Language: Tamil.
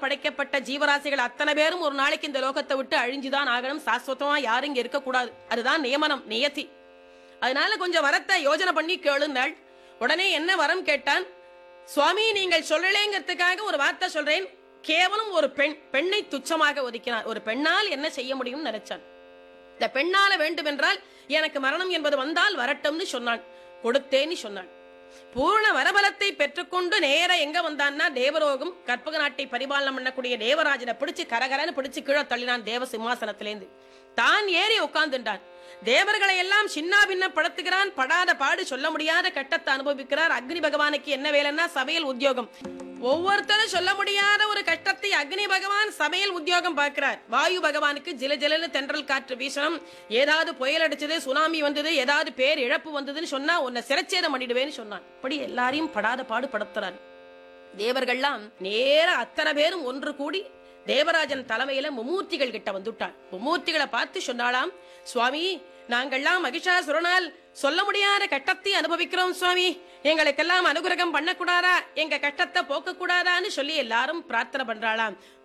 படைக்கப்பட்ட ஜீவராசிகள் அத்தனை பேரும் ஒரு நாளைக்கு இந்த லோகத்தை விட்டு அழிஞ்சுதான் ஆகணும் சாஸ்வதமா யாரும் இங்க இருக்கக்கூடாது அதுதான் நியமனம் நியதி அதனால கொஞ்சம் வரத்தை யோஜனை பண்ணி கேளுந்தாள் உடனே என்ன வரம் கேட்டான் சுவாமி நீங்கள் சொல்லலேங்கிறதுக்காக ஒரு வார்த்தை சொல்றேன் கேவலம் ஒரு பெண் பெண்ணை துச்சமாக ஒதுக்கினார் ஒரு பெண்ணால் என்ன செய்ய முடியும்னு நினைச்சான் இந்த பெண்ணால வேண்டுமென்றால் எனக்கு மரணம் என்பது வந்தால் வரட்டும்னு சொன்னான் கொடுத்தேன்னு சொன்னான் பூர்ண வரபலத்தை பெற்றுக்கொண்டு நேர எங்க வந்தான்னா தேவரோகம் கற்பக நாட்டை பரிபாலனம் பண்ணக்கூடிய தேவராஜனை பிடிச்சு கரகரன்னு பிடிச்சு கீழே தள்ளினான் தேவ சிம்மாசனத்திலேந்து தான் ஏறி உட்கார்ந்துட்டான் தேவர்களை எல்லாம் சின்ன பின்ன படுத்துகிறான் படாத பாடு சொல்ல முடியாத கட்டத்தை அனுபவிக்கிறார் அக்னி பகவானுக்கு என்ன வேலைன்னா சபையில் உத்தியோகம் ஒவ்வொருத்தரும் சொல்ல முடியாத ஒரு கஷ்டத்தை அக்னி பகவான் சமையல் உத்தியோகம் பார்க்கிறார் வாயு பகவானுக்கு ஜில ஜிலன்னு தென்றல் காற்று வீசணும் ஏதாவது புயல் அடிச்சது சுனாமி வந்தது ஏதாவது பேர் இழப்பு வந்ததுன்னு சொன்னா உன்னை சிரச்சேதம் பண்ணிடுவேன்னு சொன்னான் இப்படி எல்லாரையும் படாத பாடு படுத்துறான் தேவர்கள்லாம் நேர அத்தனை பேரும் ஒன்று கூடி தேவராஜன் தலைமையில மும்மூர்த்திகள் கிட்ட வந்துட்டான் மும்மூர்த்திகளை பார்த்து சொன்னாளாம் சுவாமி நாங்கள்லாம் மகிஷாசுரனால் சொல்ல முடியாத கட்டத்தை அனுபவிக்கிறோம் சுவாமி எங்களுக்கெல்லாம் அனுகிரகம் பண்ணக்கூடாதா எங்க கட்டத்தை போக்க கூடாதான்னு சொல்லி எல்லாரும் பிரார்த்தனை பண்றாளாம்